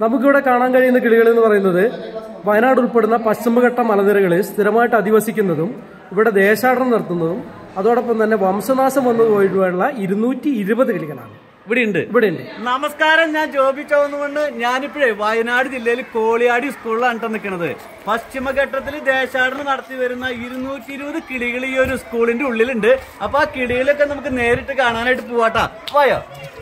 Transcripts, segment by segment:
നമുക്കിവിടെ കാണാൻ കഴിയുന്ന കിളികൾ എന്ന് പറയുന്നത് വയനാട് ഉൾപ്പെടുന്ന പശ്ചിമഘട്ട മലനിരകളിൽ സ്ഥിരമായിട്ട് അധിവസിക്കുന്നതും ഇവിടെ ദേശാടനം നടത്തുന്നതും അതോടൊപ്പം തന്നെ വംശനാശം വന്നു പോയിട്ടുള്ള ഇരുന്നൂറ്റി ഇരുപത് കിളികളാണ് ഇവിടെ ഉണ്ട് ഇവിടെ ഉണ്ട് നമസ്കാരം ഞാൻ ജോബി ചോന്നുകൊണ്ട് ഞാനിപ്പോഴേ വയനാട് ജില്ലയിൽ കോളിയാടി സ്കൂളിലാണ് കേട്ടോ നിൽക്കുന്നത് പശ്ചിമഘട്ടത്തിൽ ദേശാടനം നടത്തി വരുന്ന ഇരുന്നൂറ്റി ഇരുപത് കിളികൾ ഈ ഒരു സ്കൂളിന്റെ ഉള്ളിലുണ്ട് അപ്പൊ ആ കിളികളൊക്കെ നമുക്ക് നേരിട്ട് കാണാനായിട്ട് പോവാട്ടാ പോയോ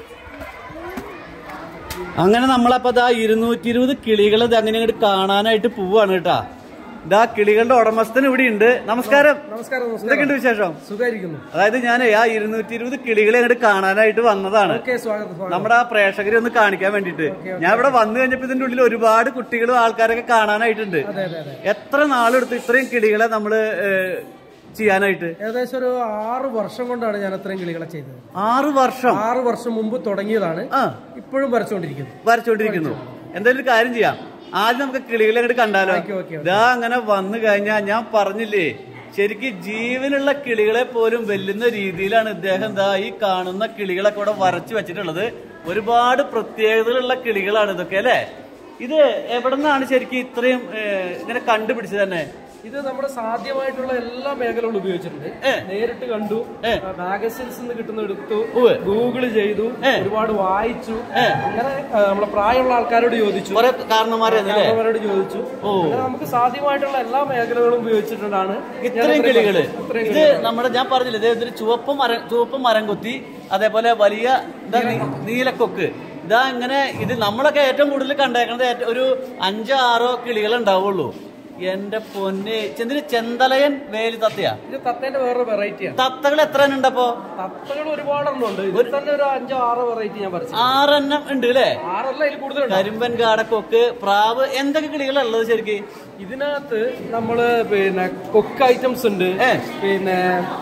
അങ്ങനെ നമ്മളപ്പോ ദാ ഇരുന്നൂറ്റി ഇരുപത് കിളികൾ ഇത് അങ്ങനെ അങ്ങോട്ട് കാണാനായിട്ട് പോവാണ് കേട്ടാ ഇതാ കിളികളുടെ ഉടമസ്ഥൻ ഇവിടെ ഉണ്ട് നമസ്കാരം നമസ്കാരം നമസ്കാരം എന്തൊക്കെയുണ്ട് വിശേഷം സുഖായിരിക്കുന്നു അതായത് ഞാൻ ആ ഇരുന്നൂറ്റി ഇരുപത് കിളികളെ അങ്ങോട്ട് കാണാനായിട്ട് വന്നതാണ് ഓക്കെ സ്വാഗതം സ്വാഗതം നമ്മുടെ ആ പ്രേക്ഷകരെ ഒന്ന് കാണിക്കാൻ വേണ്ടിട്ട് ഞാൻ ഇവിടെ വന്നു കഴിഞ്ഞപ്പോ ഇതിന്റെ ഉള്ളിൽ ഒരുപാട് കുട്ടികളും ആൾക്കാരൊക്കെ കാണാനായിട്ടുണ്ട് അതെ അതെ അതെ എത്ര നാളെടുത്ത് ഇത്രയും കിളികളെ നമ്മള് ഏഹ്, ചെയ്യാനായിട്ട് ഏകദേശം ഒരു ആറ് വർഷം കൊണ്ടാണ് ഞാൻ അത്രയും കിളികളെ ചെയ്തത് ആറു വർഷം ആറ് വർഷം മുമ്പ് തുടങ്ങിയതാണ് ആ ഇപ്പോഴും വരച്ചുകൊണ്ടിരിക്കുന്നു വരച്ചോണ്ടിരിക്കുന്നു എന്തായാലും ഒരു കാര്യം ചെയ്യാം ആദ്യം നമുക്ക് കിളികളെ അങ്ങോട്ട് കണ്ടാലോ ഓക്കെ ഓക്കെ ഇതാ അങ്ങനെ വന്നു കഴിഞ്ഞാൽ ഞാൻ പറഞ്ഞില്ലേ ശരിക്കും ജീവനുള്ള കിളികളെ പോലും വെല്ലുന്ന രീതിയിലാണ് ഇദ്ദേഹം ദാ ഈ കാണുന്ന കിളികളൊക്കെ ഇവിടെ വരച്ചു വെച്ചിട്ടുള്ളത് ഒരുപാട് പ്രത്യേകതകളുള്ള കിളികളാണ് ഇതൊക്കെ അല്ലേ ഇത് എവിടെ നിന്നാണ് ശരിക്കും ഇത്രയും ഏഹ്, ഇങ്ങനെ കണ്ടുപിടിച്ചത് തന്നെ ഇത് നമ്മുടെ സാധ്യമായിട്ടുള്ള എല്ലാ മേഖലകളും ഉപയോഗിച്ചിട്ടുണ്ട് ഏ. നേരിട്ട് കണ്ടു ഏ. മാഗസിൻസ് നിന്ന് കിട്ടുന്ന എടുത്തു ഉവ്വ്. ഗൂഗിൾ ചെയ്തു ഏ. ഒരുപാട് വായിച്ചു ഏ. അങ്ങനെ ആ, നമ്മളെ പ്രായമുള്ള ആൾക്കാരോട് ചോദിച്ചു കുറെ കാരണന്മാരെന്നല്ലേ അവരോട് ചോദിച്ചു ഓ. അങ്ങനെ നമുക്ക് സാധ്യമായിട്ടുള്ള എല്ലാ മേഖലകളും ഉപയോഗിച്ചിട്ടാണ് ഞാൻ ഇത്രയും കിളികള് ഇത്രയും ഇത് നമ്മുടെ ഞാൻ പറഞ്ഞില്ലേ ഇത് ഇതൊരു ചുവപ്പ് മരം ചുവപ്പ് മരം കൊത്തി അതേപോലെ വലിയ ഇതാ നീ- നീലക്കൊക്ക് ഇതാ ഇങ്ങനെ ഇത് നമ്മളൊക്കെ ഏറ്റവും കൂടുതൽ കണ്ടേക്കുന്നത് ഏറ്റ- ഒരു അഞ്ചോ ആറോ കിളികൾ ഉണ്ടാവുള്ളൂ എന്റെ പൊന്ന് ചെന്തിന് ചെന്തലയൻ വേലി തത്തയാ ഇത് തത്തേന്റെ വേറൊരു വെറൈറ്റിയാണ് തത്തകൾ എത്ര എണ്ണം ഉണ്ടപ്പോ തത്തകൾ ഒരുപാടെണ്ണം ഉണ്ട് ഇതിൽ തന്നെ ഒരു അഞ്ചോ ആറോ വെറൈറ്റി ഞാൻ പറിച്ചു ആറെണ്ണം ഉണ്ട് അല്ലേ ആറല്ല ഇതിൽ കൂടുതലുണ്ട് കരിമ്പൻ കാടക്കൊക്ക് പ്രാവ് എന്തൊക്കെ കിളികളാ ഉള്ളത് ശരിക്കും ഇതിനകത്ത് നമ്മള് പിന്നെ കൊക്ക് ഐറ്റംസ് ഉണ്ട് ഏ. പിന്നെ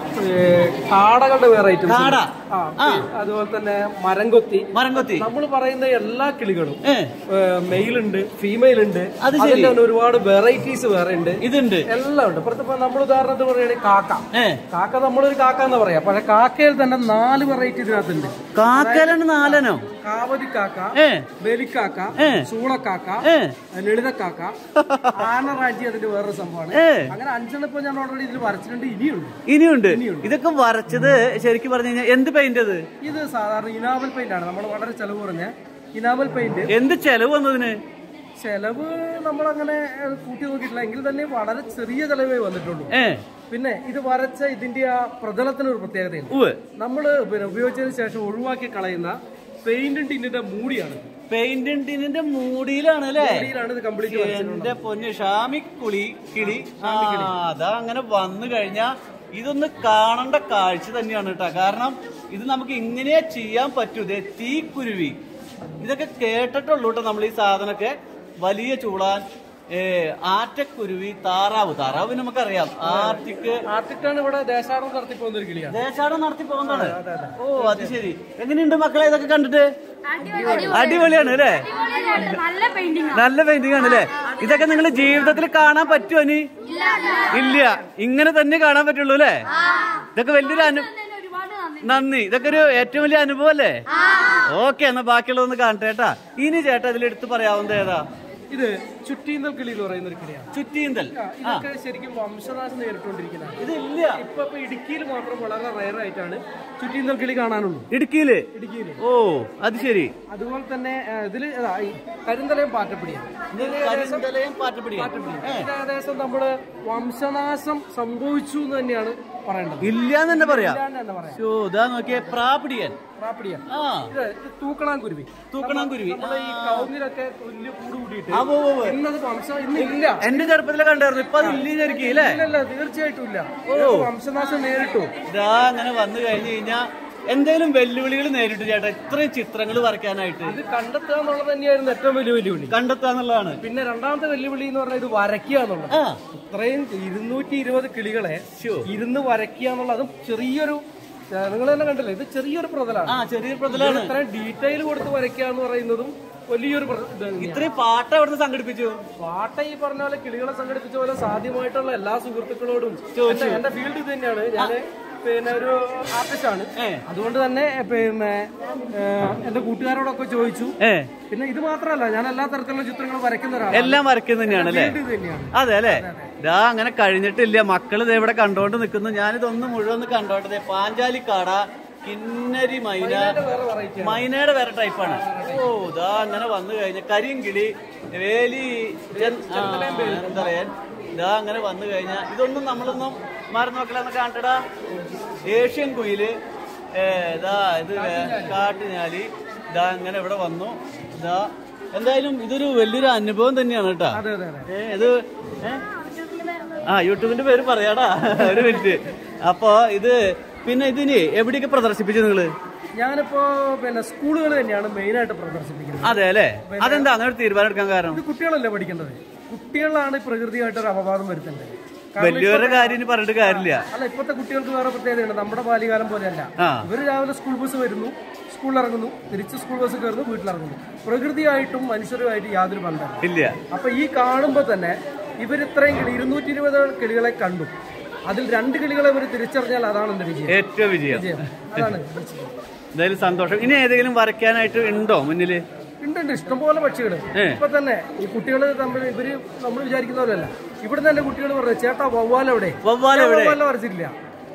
കാടകളുടെ വേറെ ഐറ്റംസ് കാട ആ ആ. അതുപോലെ തന്നെ മരം കൊത്തി മരം കൊത്തി നമ്മൾ പറയുന്ന എല്ലാ കിളികളും ഏ മെയിൽ ഉണ്ട് ഫീമെയിൽ ഉണ്ട് അത് ശരി. അതിന്റെ തന്നെ ഒരുപാട് വെറൈറ്റീസ് വേറെ ഉണ്ട് ഇതുണ്ട് എല്ലാം ഉണ്ട് ഇപ്പുറത്ത് ഇപ്പൊ നമ്മൾ ഉദാഹരണത്തിന് പറയുകയാണെങ്കിൽ കാക്ക ഏ കാക്ക നമ്മളൊരു കാക്ക എന്ന് പറയാം പക്ഷെ കാക്കയിൽ തന്നെ നാല് വെറൈറ്റി ഇതിനകത്തുണ്ട് കാക്കലാണ് നാലെണ്ണോ കാവതി കാക്ക ഏ ബലിക്കാക്ക ഏ. സൂളക്കാക്ക ഏ ലളിതക്കാക്ക ആനറാജി അതിന്റെ വേറൊരു സംഭവമാണ് ഏ അങ്ങനെ അഞ്ചെണ്ണം ഇപ്പൊ ഞാൻ ഓൾറെഡി ഇതിൽ വരച്ചിട്ടുണ്ട് ഇനിയുണ്ട് ഇനിയുണ്ട് ഇതൊക്കെ വരച്ചത് ശരിക്കും പറഞ്ഞു കഴിഞ്ഞാൽ എന്ത് പെയിന്റ് അത് ഇത് സാധാരണ ഇനാമൽ പെയിന്റ് ആണ് നമ്മൾ വളരെ ചെലവ് കുറഞ്ഞ ഇനാമൽ പെയിന്റ് എന്ത് ചെലവ് വന്നതിന് ചെലവ് നമ്മൾ അങ്ങനെ കൂട്ടി നോക്കിയിട്ടില്ല എങ്കിൽ തന്നെ വളരെ ചെറിയ ചെലവേ വന്നിട്ടുള്ളൂ ഏ പിന്നെ ഇത് വരച്ച ഇതിന്റെ ആ പ്രതലത്തിന് ഒരു പ്രത്യേകതയുണ്ട് ഉവ് നമ്മൾ പിന്നെ ഉപയോഗിച്ചതിന് ശേഷം ഒഴിവാക്കി കളയുന്ന പെയിന്റ് ടിന്നിന്റെ മൂടിയാണ് പെയിന്റ് ടിന്നിന്റെ മൂടിയിലാണ് അല്ലേ മൂടിയിലാണ് ഇത് കംപ്ലീറ്റ് എന്റെ പൊന്ന് ഷാമി കുളി കിളി ആ അതാ അങ്ങനെ വന്നു കഴിഞ്ഞാ ഇതൊന്ന് കാണേണ്ട കാഴ്ച തന്നെയാണ് കേട്ടോ കാരണം ഇത് നമുക്ക് ഇങ്ങനെ ചെയ്യാൻ പറ്റൂ ദേ തീക്കുരുവി ഇതൊക്കെ കേട്ടിട്ടുള്ളൂ കേട്ടോ നമ്മൾ ഈ സാധനമൊക്കെ വലിയ ചൂളാൻ ഏ ആറ്റക്കുരുവി താറാവ് താറാവ് നമുക്കറിയാം ആർട്ടിക്ക് ആർട്ടിക്കാണ് ഇവിടെ ദേശാടനം നടത്തിപ്പോകുന്ന ഒരു കിളിയാണ് ദേശാടനം നടത്തി പോകുന്നതാണ് ഓ അത് ശരി എങ്ങനെയുണ്ട് മക്കളെ ഇതൊക്കെ കണ്ടിട്ട് അടിപൊളിയാണ് അല്ലേ നല്ല പെയിന്റിംഗ് നല്ല പെയിന്റിംഗ് ആണ് അല്ലേ ഇതൊക്കെ നിങ്ങൾ ജീവിതത്തിൽ കാണാൻ പറ്റുമോ ഇനി ഇല്ല ഇങ്ങനെ തന്നെ കാണാൻ പറ്റുള്ളൂ അല്ലേ ഇതൊക്കെ വലിയൊരു അനു ഒരുപാട് നന്ദി നന്ദി ഇതൊക്കെ ഒരു ഏറ്റവും വലിയ അനുഭവം അല്ലേ ഓക്കെ എന്നാ ബാക്കിയുള്ളതൊന്ന് കാണട്ടെ ചേട്ടാ ഇനി ചേട്ടാ ഇതിൽ എടുത്ത് പറയാവുന്നത് ഏതാ ഇത് ചുറ്റീന്തൽ കിളി എന്ന് പറയുന്ന ഒരു കിളിയാണ് ചുറ്റീന്തൽ ആ, ഇതൊക്കെ ശരിക്കും വംശനാശം നേരിട്ടുകൊണ്ടിരിക്കുന്നതാണ് ഇത് ഇല്ല ഇപ്പൊ ഇപ്പൊ ഇടുക്കിയിൽ മാത്രം വളരെ റയർ ആയിട്ടാണ് ചുറ്റീന്തൽ കിളി കാണാനുള്ളൂ ഇടുക്കിയില് ഇടുക്കിയിൽ ഓ അത് ശരി അതുപോലെ തന്നെ ആ, ഇതില് അതാ, ഈ കരിന്തലയും പാറ്റപ്പിടിയാണ് കരിന്തലയും പാറ്റപ്പിടിയും ഇത് ഏകദേശം നമ്മള് വംശനാശം സംഭവിച്ചു എന്ന് തന്നെയാണ് പറയേണ്ടത് ഇല്ല എന്ന് തന്നെ പറയാം ഇല്ലാണ്ട് തന്നെ പറയാം ഷോ ഇതാ നോക്കിയേ പ്രാപ്പിടിയൻ പ്രാപ്പിടിയാണ് ആ ഇത് ഇത് തൂക്കണാൻ കുരുവി തൂക്കണം കുരുവി നമ്മളെ ഈ കൗങ്ങിലൊക്കെ പുല്ല് കൂട് കൂടിയിട്ട് ആ, ഉവ്വ് ഉവ്വ്. ഇന്നത് വംശം ഇന്ന് ഇല്ല എന്റെ ചെറുപ്പത്തിലെ കണ്ടായിരുന്നു ഇപ്പൊ അത് ഇല്ല ശരിക്കും അല്ലേ ഇല്ലല്ല തീർച്ചയായിട്ടും ഇല്ല ഇതൊക്കെ വംശനാശം നേരിട്ടു ഇതാ അങ്ങനെ വന്നു കഴിഞ്ഞു കഴിഞ്ഞാ എന്തേലും വെല്ലുവിളികൾ നേരിട്ടു ചേട്ടാ ഇത്രയും ചിത്രങ്ങൾ വരയ്ക്കാനായിട്ട് ഇത് കണ്ടെത്തുക എന്നുള്ളത് തന്നെയായിരുന്നു ഏറ്റവും വലിയ വെല്ലുവിളി കണ്ടെത്താന്നുള്ളതാണ് പിന്നെ രണ്ടാമത്തെ വെല്ലുവിളി എന്ന് പറഞ്ഞാൽ ഇത് വരയ്ക്കുക എന്നുള്ളത് ആ ഇത്രയും ഇരുന്നൂറ്റി ഇരുപത് കിളികളെ ഇരുന്ന് വരയ്ക്കുക എന്നുള്ളതും ചെറിയൊരു നിങ്ങൾ തന്നെ കണ്ടില്ലേ ഇത് ചെറിയൊരു പ്രതലാണ് ആ ചെറിയൊരു പ്രതലാണ് ഇത്രയും ഡീറ്റെയിൽ കൊടുത്ത് വരയ്ക്കുക എന്ന് പറയുന്നതും വലിയൊരു പ്ര- ഇത് തന്നെയാണ്. ഇത്രയും പാട്ട് എവിടുന്ന് സംഘടിപ്പിച്ചു പാട്ട ഈ പറഞ്ഞ പോലെ കിളികളെ സംഘടിപ്പിച്ച പോലെ സാധ്യമായിട്ടുള്ള എല്ലാ സുഹൃത്തുക്കളോടും എന്റെ- എന്റെ ഫീൽഡ് ഇത് തന്നെയാണ് ഞാൻ പിന്നെ ഒരു ആർട്ടിസ്റ്റ് ആണ് ഏ. അതുകൊണ്ട് തന്നെ പിന്നെ ഏ, എന്റെ കൂട്ടുകാരോടൊക്കെ ചോദിച്ചു ഏ പിന്നെ ഇത് മാത്രമല്ല ഞാൻ എല്ലാ തരത്തിലുള്ള ചിത്രങ്ങളും വരയ്ക്കുന്ന ഒരാളാണ് എല്ലാം വരയ്ക്കുന്നത് തന്നെയാണ് അല്ലേ ഇത് തന്നെയാണ് അതെ അല്ലേ ഇതാ അങ്ങനെ കഴിഞ്ഞിട്ടില്ല മക്കള് ദേ ഇവിടെ കണ്ടോണ്ട് നിൽക്കുന്നു ഞാനിതൊന്ന് മുഴുവൻ കണ്ടോണ്ട് ദേ പാഞ്ചാലിക്കാട കിന്നരി മൈന മൈനയുടെ വേറെ ടൈപ്പാണ് ഓ ഇതാ അങ്ങനെ വന്നു കഴിഞ്ഞ കരിങ്കിളി വേലി ജൻ- ആ, എന്താ പറയാ ഇതാ അങ്ങനെ വന്നു കഴിഞ്ഞാൽ ഇതൊന്നും നമ്മളൊന്നും മറന്നു നോക്കലെന്ന് കാണിട്ടടാ ഏഷ്യൻ കുയില് ഏ, ഇതാ ഇത് വേ- കാട്ടുഞാലി ഇതാ അങ്ങനെ ഇവിടെ വന്നു ഇതാ എന്തായാലും ഇതൊരു വലിയൊരു അനുഭവം തന്നെയാണ് കേട്ടാ അതെ അതെ അതെ ഏ, ഇത് ഏ? ആ യൂട്യൂബിന്റെ പേര് പറയാടാ ഒരു മിനിറ്റ് അപ്പൊ ഇത് പിന്നെ ഇതിന് എവിടെയൊക്കെ പ്രദർശിപ്പിച്ചു നിങ്ങള് ഞാനിപ്പോ പിന്നെ സ്കൂളുകൾ തന്നെയാണ് മെയിൻ ആയിട്ട് പ്രദർശിപ്പിക്കുന്നത് അതെ അല്ലേ അതെന്താ അങ്ങനെ ഒരു തീരുമാനം എടുക്കാൻ കാരണം ഇത് കുട്ടികളല്ലേ പഠിക്കേണ്ടത് കുട്ടികളാണ് ഈ പ്രകൃതിയായിട്ട് ഒരു അപവാദം വരുത്തേണ്ടത് കാരണം വലിയവരുടെ കാര്യം ഇനി പറഞ്ഞിട്ട് കാര്യമില്ല അല്ല ഇപ്പോഴത്തെ കുട്ടികൾക്ക് വേറെ പ്രത്യേകതയുണ്ട് നമ്മുടെ ബാല്യകാലം പോലെയല്ല ആ. ഇവര് രാവിലെ സ്കൂൾ ബസ് വരുന്നു സ്കൂളിൽ ഇറങ്ങുന്നു തിരിച്ച് സ്കൂൾ ബസ് കയറുന്നു വീട്ടിലിറങ്ങുന്നു പ്രകൃതിയായിട്ടും മനുഷ്യരുമായിട്ട് യാതൊരു ബന്ധമില്ല ഇല്ല അപ്പൊ ഈ കാണുമ്പോൾ തന്നെ ഇവർ ഇത്രയും കിളി ഇരുന്നൂറ്റി ഇരുപത് കിളികളെ കണ്ടു അതിൽ രണ്ട് കിളികളെ ഇവർ തിരിച്ചറിഞ്ഞാൽ അതാണ് എന്റെ വിജയം ഏറ്റവും വിജയം വിജയം അതാണ് വിജയം. എന്തായാലും സന്തോഷം ഇനി ഏതെങ്കിലും വരയ്ക്കാനായിട്ട് ഉണ്ടോ മുന്നില് ഉണ്ട് ഉണ്ട് ഇഷ്ടംപോലെ പക്ഷികൾ ഏ. ഇപ്പൊ തന്നെ ഈ കുട്ടികൾ തമ്മിൽ ഇവര് നമ്മൾ വിചാരിക്കുന്ന പോലെയല്ല ഇവിടെ തന്നെ കുട്ടികൾ പറഞ്ഞു ചേട്ടാ വവ്വാല എവിടെ വവ്വാല എവിടെ? വവ്വാല വരച്ചിട്ടില്ല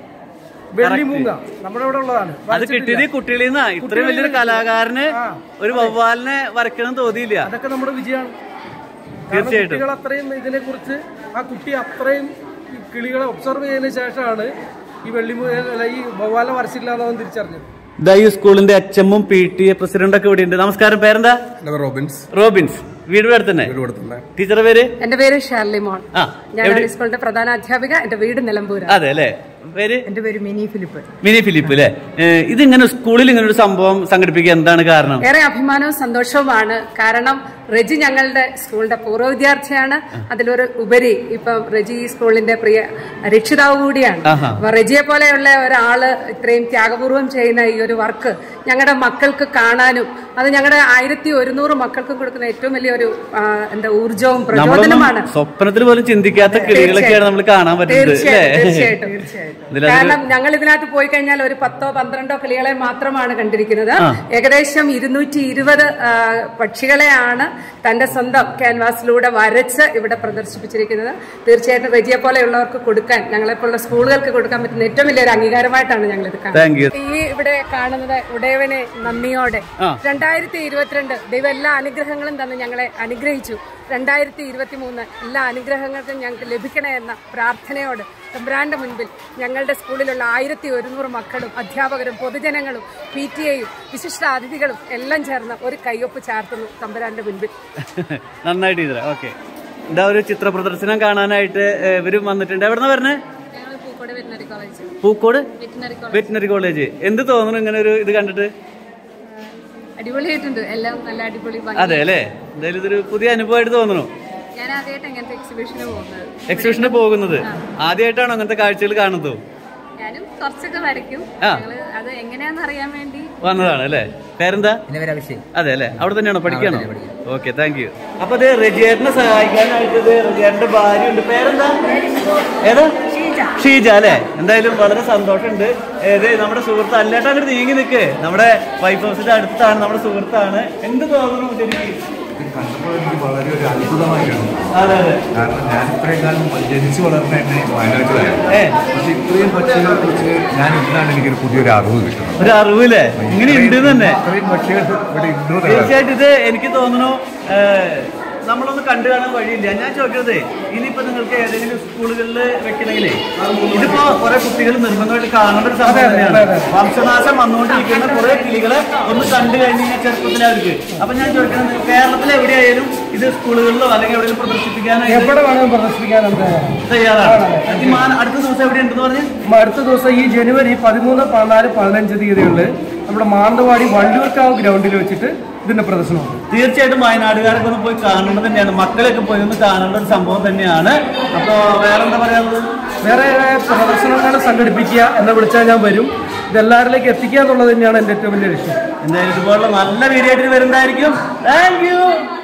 വെള്ളിമൂങ്ങ നമ്മുടെ ഇവിടെ ഉള്ളതാണ് അത് വരച്ചിട്ടില്ല. കിട്ടിയത് ഈ കുട്ടികളിൽ നിന്നാ ഇത്രയും വലിയൊരു കലാകാരന് ആ. ഒരു വവ്വാലിനെ വരയ്ക്കണം തോന്നിയില്ല അതൊക്കെ നമ്മുടെ വിജയമാണ് തീർച്ചയായിട്ടും. കുട്ടികൾ അത്രയും ഇതിനെ കുറിച്ച് ആ കുട്ടി അത്രയും ഈ കിളികളെ ഒബ്സർവ് ചെയ്തതിനു ശേഷമാണ് ഈ വെള്ളിമൂ അല്ല ഈ വവ്വാല വരച്ചില്ല എന്നവൻ തിരിച്ചറിഞ്ഞത് ഇതാ ഈ സ്കൂളിന്റെ എച്ച് എമ്മും പി ടി എ പ്രസിഡന്റ് ഒക്കെ ഇവിടെ ഉണ്ട് നമസ്കാരം പേരെന്താ എൻ്റെ പേര് റോബിൻസ് റോബിൻസ് വീട് ഇവിടെ തന്നെ വീട് കൊടുത്തുണ്ട് ടീച്ചറുടെ പേര് എന്റെ പേര് ഷാർലി മോൾ ആ ഞാൻ സ്കൂളിന്റെ പ്രധാന അധ്യാപിക എന്റെ വീട് നിലമ്പൂര അതെ അല്ലേ പേര് എന്റെ പേര് മിനി ഫിലിപ്പ് മിനി ഫിലിപ്പ് അല്ലേ ഏഹ് ഇതിങ്ങനെ സ്കൂളിൽ ഇങ്ങനെ ഒരു സംഭവം സംഘടിപ്പിക്കുക എന്താണ് കാരണം ഏറെ അഭിമാനവും സന്തോഷവുമാണ് കാരണം റെജി ഞങ്ങളുടെ സ്കൂളിന്റെ പൂർവ്വ വിദ്യാർത്ഥിയാണ് അതിലൊരു ഉപരി ഇപ്പം റെജി ഈ സ്കൂളിന്റെ പ്രിയ രക്ഷിതാവ് കൂടിയാണ് ആഹാ. അപ്പൊ റെജിയെ പോലെയുള്ള ഒരാള് ഇത്രയും ത്യാഗപൂർവം ചെയ്യുന്ന ഈ ഒരു വർക്ക് ഞങ്ങളുടെ മക്കൾക്ക് കാണാനും അത് ഞങ്ങളുടെ ആയിരത്തി ഒരുന്നൂറ് മക്കൾക്കും കൊടുക്കുന്ന ഏറ്റവും വലിയൊരു ആ, എന്താ ഊർജവും പ്രചോദനമാണ് നമ്മളൊന്നും സ്വപ്നത്തിൽ പോലും ചിന്തിക്കാത്ത കിളികളൊക്കെയാണ് നമ്മൾ കാണാൻ പറ്റുന്നത് തീർച്ചയായിട്ടും അല്ലേ തീർച്ചയായിട്ടും തീർച്ചയായിട്ടും ഇതിലതൊരു- കാരണം ഞങ്ങൾ ഇതിനകത്ത് പോയി കഴിഞ്ഞാൽ ഒരു പത്തോ പന്ത്രണ്ടോ കിളികളെ മാത്രമാണ് കണ്ടിരിക്കുന്നത് ഏകദേശം ഇരുന്നൂറ്റി ഇരുപത് പക്ഷികളെയാണ് തന്റെ സ്വന്തം ക്യാൻവാസിലൂടെ വരച്ച് ഇവിടെ പ്രദർശിപ്പിച്ചിരിക്കുന്നത് തീർച്ചയായിട്ടും റെജിയെ പോലെയുള്ളവർക്ക് കൊടുക്കാൻ ഞങ്ങളെപ്പോലുള്ള സ്കൂളുകൾക്ക് കൊടുക്കാൻ പറ്റുന്ന ഏറ്റവും വലിയൊരു അംഗീകാരമായിട്ടാണ് ഞങ്ങൾ ഇത് കാണുന്നത് താങ്ക് യു ഈ ഇവിടെ കാണുന്നത് ഉടയവനെ നന്ദിയോടെ ആ. രണ്ടായിരത്തി ഇരുപത്തിരണ്ട് ദൈവം എല്ലാ അനുഗ്രഹങ്ങളും തന്ന് ഞങ്ങളെ അനുഗ്രഹിച്ചു രണ്ടായിരത്തി ഇരുപത്തി മൂന്ന് എല്ലാ അനുഗ്രഹങ്ങൾക്കും ഞങ്ങൾക്ക് ലഭിക്കണേ എന്ന പ്രാർത്ഥനയോട് തമ്പ്രാന്റെ മുൻപിൽ ഞങ്ങളുടെ സ്കൂളിലുള്ള ആയിരത്തി ഒരുന്നൂറ് മക്കളും അധ്യാപകരും പൊതുജനങ്ങളും പി ടി എയും വിശിഷ്ട അതിഥികളും എല്ലാം ചേർന്ന് ഒരു കയ്യൊപ്പ് ചാർത്തുന്നു തമ്പുരാന്റെ മുൻപിൽ നന്നായിട്ട് ടീച്ചറെ ഓക്കെ എന്താ ഒരു ചിത്ര പ്രദർശനം കാണാനായിട്ട് ഏഹ്, ഇവരും വന്നിട്ടുണ്ട് എവിടെന്നാ പറഞ്ഞേ ഞങ്ങൾ Pookode veterinary college Pookode veterinary veterinary college എന്ത് തോന്നുന്നു ഇങ്ങനെ ഒരു ഇത് കണ്ടിട്ട് അടിപൊളിയായിട്ടുണ്ട് എല്ലാം നല്ല അടിപൊളി അതെ അല്ലേ എന്തായാലും ഇതൊരു പുതിയ അനുഭവമായിട്ട് തോന്നുന്നു ഞാൻ ആദ്യമായിട്ട് എങ്ങനത്തെ എക്സിബിഷന് പോകുന്നത് എക്സിബിഷന് പോകുന്നത് ആദ്യമായിട്ടാണോ അങ്ങനത്തെ കാഴ്ചകൾ കാണുന്നത് ഞാനും കുറച്ചൊക്കെ വരയ്ക്കും ആ. ഞങ്ങള് അത് എങ്ങനെയാന്ന് അറിയാൻ വേണ്ടി വന്നതാണ് അല്ലേ പേരെന്താ എന്റെ പേര് അഭിഷേക് അതെ അല്ലേ അവിടെ തന്നെയാണോ പഠിക്കാണോ ഓക്കെ താങ്ക് യു അപ്പൊ ഇത് റെജിയേട്ടനെ സഹായിക്കാനായിട്ട് ഇത് റെജിയേട്ടന്റെ ഭാര്യ ഉണ്ട് പേരെന്താ ഏതാ ഷീജ അല്ലേ എന്തായാലും വളരെ സന്തോഷമുണ്ട് ഏത് നമ്മുടെ സുഹൃത്ത് അല്ലേട്ടാ അങ്ങോട്ട് നീങ്ങി നിൽക്ക് നമ്മുടെ വൈഫ് ഹൗസിന്റെ അടുത്താണ് നമ്മുടെ സുഹൃത്താണ് എന്ത് തോന്നുന്നു ശരിക്കും ഇത് കണ്ടപ്പോൾ എനിക്ക് വളരെ ഒരു അത്ഭുതമായിട്ടുണ്ട് അതെ അതെ കാരണം ഞാൻ ഇത്രയും കാലം ജനിച്ചു വളർന്ന എന്നെ വയനാട്ടിലായിരുന്നു ഏ പക്ഷെ ഇത്രയും പക്ഷികളെ കുറിച്ച് ഞാൻ ഇന്നാണ് എനിക്കൊരു പുതിയൊരു അറിവ് കിട്ടുന്നത് ഒരു അറിവില്ലേ ഇങ്ങനെ ഉണ്ട് തന്നെ ഇത്രയും പക്ഷികൾ ഇവിടെ ഉണ്ട് എന്നുള്ളത്. തീർച്ചയായിട്ടും ഇത് എനിക്ക് തോന്നുന്നു ഏഹ്, നമ്മളൊന്ന് കണ്ടു കാണാൻ വഴിയില്ല ഞാൻ ചോദിക്കുന്നത് ഇനിയിപ്പോ നിങ്ങൾക്ക് ഏതെങ്കിലും സ്കൂളുകളിൽ വെക്കണമെങ്കിലേ ഇതിപ്പോ കുറെ കുട്ടികൾ നിർബന്ധമായിട്ട് കാണേണ്ട ഒരു സംഭവം തന്നെയാണ് വംശനാശം വന്നുകൊണ്ടിരിക്കുന്ന കുറെ കിളികളെ ഒന്ന് കണ്ടു കഴിഞ്ഞ് കഴിഞ്ഞാൽ ചെറുപ്പത്തിൽ അവർക്ക് അപ്പൊ ഞാൻ ചോദിക്കുന്നത് കേരളത്തിൽ എവിടെയായാലും ഇത് സ്കൂളുകളിലോ അല്ലെങ്കിൽ എവിടെയെങ്കിലും പ്രദർശിപ്പിക്കാനായിട്ട് എവിടെ വേണമെങ്കിലും പ്രദർശിപ്പിക്കാൻ എന്താ തയ്യാറാണ് ഈ മാ- അടുത്ത ദിവസം എവിടെയുണ്ടെന്ന് പറഞ്ഞ് അടുത്ത ദിവസം ഈ ജനുവരി പതിമൂന്ന് പതിനാല് പതിനഞ്ച് തീയതികളിൽ നമ്മുടെ മാനന്തവാടി വള്ളിയൂർക്കാവ് ഗ്രൗണ്ടിൽ വെച്ചിട്ട് ഇതിന്റെ പ്രദർശനമുണ്ട് തീർച്ചയായിട്ടും വയനാടുകാരൊക്കെ ഒന്ന് പോയി കാണേണ്ടത് തന്നെയാണ് മക്കളെയൊക്കെ പോയി ഒന്ന് കാണേണ്ട ഒരു സംഭവം തന്നെയാണ് അപ്പോ വേറെന്താ പറയാനുള്ളത് വേറെ പ്രദർശനങ്ങൾ സംഘടിപ്പിക്കുക എന്നെ വിളിച്ചാൽ ഞാൻ വരും ഇതെല്ലാവരിലേക്ക് എത്തിക്കുക എന്നുള്ളത് തന്നെയാണ് എൻ്റെ ഏറ്റവും വലിയ ലക്ഷ്യം എന്തായാലും ഇതുപോലുള്ള നല്ല വീഡിയോ ആയിട്ട് വരുന്നതായിരിക്കും താങ്ക് യു